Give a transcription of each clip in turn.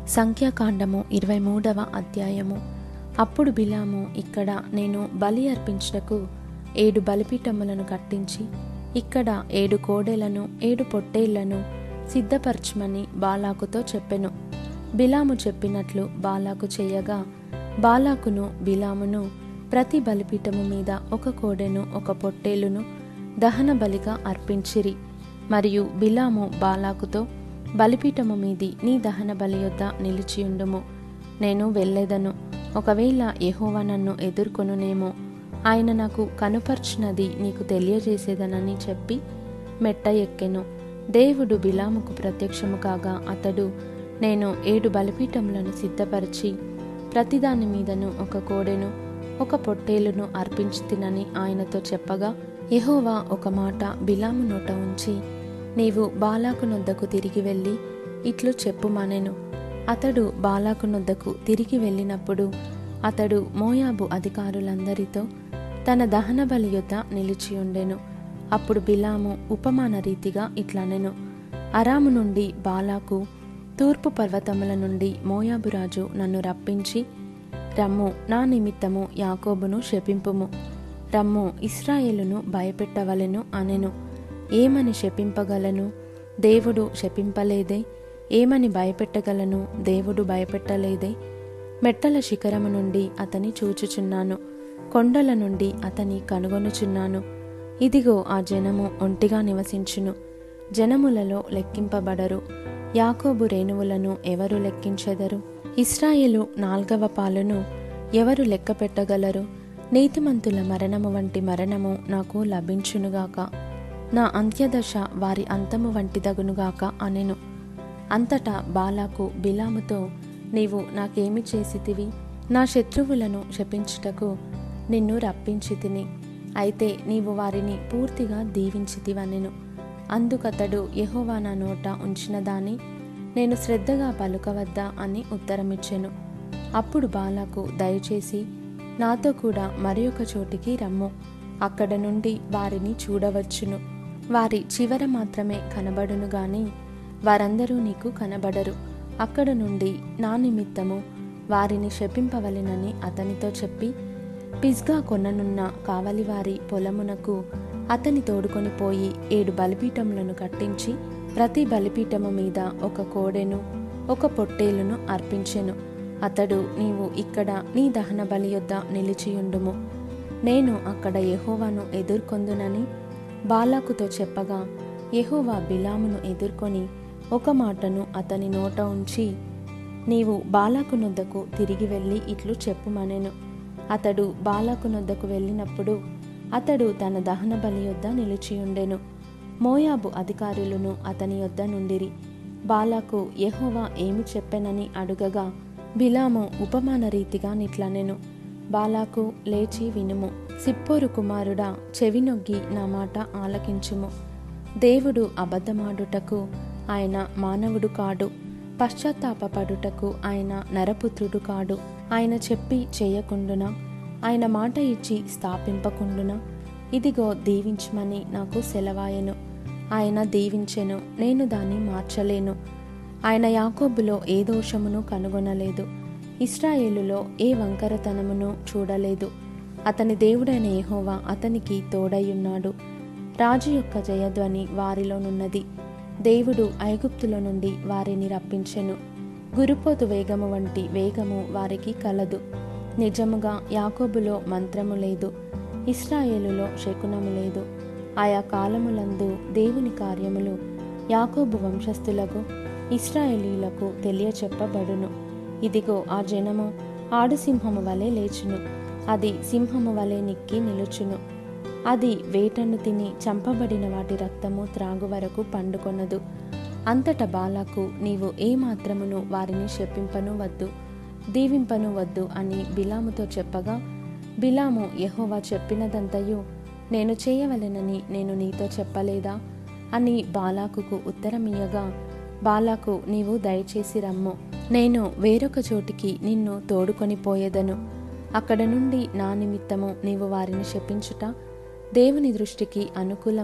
సంఖ్యాకాండము ఇరవై మూడవ అధ్యాయము అప్పుడు బిలాము ఇక్కడ నేను బలి అర్పించుటకు ఏడు బలిపీఠములను కట్టించి ఇక్కడ ఏడు కోడెలను ఏడు పొట్టేళ్లను సిద్ధపరచమని బాలాకుతో చెప్పెను బిలాము చెప్పినట్లు బాలాకు చేయగా బాలాకును బిలామును ప్రతి బలిపీఠము మీద ఒక కోడెను ఒక పొట్టేలును దహన బలిగా అర్పించిరి మరియు బిలాము బాలాకుతో బలిపీఠము మీది నీ దహన బలి యొద్ద నిలిచియుండుము నేను వెళ్ళేదను ఒకవేళ యెహోవా నన్ను ఎదుర్కొనునేమో ఆయన నాకు కనుపర్చినది నీకు తెలియజేసేదనని చెప్పి మెట్ట ఎక్కెను దేవుడు బిలాముకు ప్రత్యక్షము కాగా అతడు నేను ఏడు బలిపీఠములను సిద్ధపరిచి ప్రతిదాని మీదను ఒక కోడెను ఒక పొట్టేలును అర్పించి తినని ఆయనతో చెప్పగా యెహోవా ఒక మాట బిలాము నోట ఉంచి నీవు బాలాకు నొద్దకు తిరిగి వెళ్ళి ఇట్లు చెప్పుమానెను అతడు బాలాకు నొద్దకు తిరిగి వెళ్ళినప్పుడు అతడు మోయాబు అధికారులందరితో తన దహన బలి యొద్ద నిలిచియుండెను అప్పుడు బిలాము ఉపమాన రీతిగా ఇట్లనెను అరాము నుండి బాలాకు తూర్పు పర్వతముల నుండి మోయాబురాజు నన్ను రప్పించి రమ్ము నా నిమిత్తము యాకోబును శపింపుము రమ్ము ఇస్రాయేలును భయపెట్టవలెను అనెను ఏమని శపింపగలను దేవుడు శపింపలేదే ఏమని భయపెట్టగలను దేవుడు భయపెట్టలేదే మెట్టల శిఖరము నుండి అతని చూచుచున్నాను కొండల నుండి అతని కనుగొనుచున్నాను ఇదిగో ఆ జనము ఒంటిగా నివసించును జనములలో లెక్కింపబడరు యాకోబు రేణువులను ఎవరు లెక్కించెదరు ఇస్రాయేలు నాల్గవ పాలును ఎవరు లెక్క పెట్టగలరు నీతిమంతుల మరణము వంటి మరణము నాకు లభించునుగాక నా అంత్యదశ వారి అంతము వంటిదగునుగాక అనెను అంతటా బాలాకు బిలాముతో నీవు నాకేమి చేసితివి నా శత్రువులను శపించుటకు నిన్ను రప్పించి తిని అయితే నీవు వారిని పూర్తిగా దీవించితివనెను అందుకతడు యెహోవా నా నోట ఉంచిన దాని నేను శ్రద్ధగా పలుకవద్దా అని ఉత్తరమిచ్చెను అప్పుడు బాలాకు దయచేసి నాతో కూడా మరి ఒక చోటికి రమ్ము అక్కడ నుండి వారిని చూడవచ్చును వారి చివర మాత్రమే కనబడును గాని వారందరూ నీకు కనబడరు అక్కడ నుండి నా నిమిత్తము వారిని శపింపవలెనని అతనితో చెప్పి పిజ్గా కొననున్న కావలివారి పొలమునకు అతని తోడుకొని పోయి ఏడు బలిపీఠములను కట్టించి ప్రతి బలిపీఠము మీద ఒక కోడెను ఒక పొట్టేలును అర్పించెను అతడు నీవు ఇక్కడ నీ దహన బలి యొద్ద నిలిచియుండుము నేను అక్కడ యెహోవాను ఎదుర్కొందునని బాలాకుతో చెప్పగా యెహోవా బిలామును ఎదుర్కొని ఒక మాటను అతని నోట ఉంచి నీవు బాలాకు నొద్దకు తిరిగి వెళ్ళి ఇట్లు చెప్పుమనెను అతడు బాలాకు నొద్దకు వెళ్ళినప్పుడు అతడు తన దహన బలి యొద్ద నిలిచియుండెను మోయాబు అధికారులను అతని యొద్ద నుండిరి బాలాకు యెహోవా ఏమి చెప్పెనని అడుగగా బిలాము ఉపమాన రీతిగా నిట్లనెను బాలాకు లేచి వినుము సిప్పోరు కుమారుడా చెవినొగ్గి నా మాట ఆలకించుము దేవుడు అబద్ధమాడుటకు ఆయన మానవుడు కాడు పశ్చాత్తాపడుటకు ఆయన నరపుత్రుడు కాడు ఆయన చెప్పి చేయకుండునా ఆయన మాట ఇచ్చి స్థాపింపకుండునా ఇదిగో దీవించమని నాకు సెలవాయెను ఆయన దీవించెను నేను దాన్ని మార్చలేను ఆయన యాకోబులో ఏ దోషమును కనుగొనలేదు ఇస్రాయేలులో ఏ వంకరతనమును చూడలేదు అతని దేవుడైన యెహోవా అతనికి తోడయ్యున్నాడు రాజు యొక్క జయధ్వని వారిలోనున్నది దేవుడు ఐగుప్తుల నుండి వారిని రప్పించెను గురుపోతు వేగము వంటి వేగము వారికి కలదు నిజముగా యాకోబులో మంత్రము లేదు ఇస్రాయేలులో శకునము లేదు ఆయా కాలములందు దేవుని కార్యములు యాకోబు వంశస్థులకు ఇస్రాయేలీలకు తెలియచెప్పబడును ఇదిగో ఆ జనము ఆడుసింహము వలె లేచును అది సింహము వలె నిక్కి నిలుచును అది వేటను తిని చంపబడిన వాటి రక్తము త్రాగు వరకు పండుకొనదు అంతట బాలాకు నీవు ఏ మాత్రమును వారిని శపింపను వద్దు దీవింపను వద్దు అని బిలాముతో చెప్పగా బిలాము యెహోవా చెప్పినదంతయు నేను చేయవలెనని నేను నీతో చెప్పలేదా అని బాలాకుకు ఉత్తరమియ్యగా బాలాకు నీవు దయచేసి రమ్ము నేను వేరొక చోటికి నిన్ను తోడుకొని పోయేదను అక్కడ నుండి నా నిమిత్తము నీవు వారిని శపించుట దేవుని దృష్టికి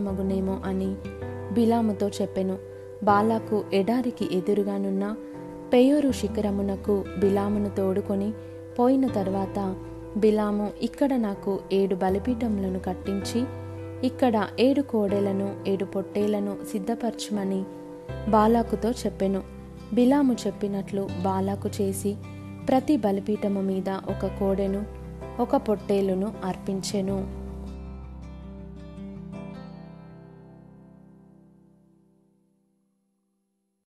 అనుకూలమగునేమో అని బిలాముతో చెప్పెను బాలాకు ఎడారికి ఎదురుగానున్న పెయోరు శిఖరమునకు బిలామును తోడుకొని పోయిన తర్వాత బిలాము ఇక్కడ నాకు ఏడు బలిపీఠములను కట్టించి ఇక్కడ ఏడు కోడెలను ఏడు పొట్టేలను సిద్ధపరచమని బాలాకుతో చెప్పెను బిలాము చెప్పినట్లు బాలాకు చేసి ప్రతి బలిపీఠము మీద ఒక కోడెను ఒక పొట్టేలును అర్పించెను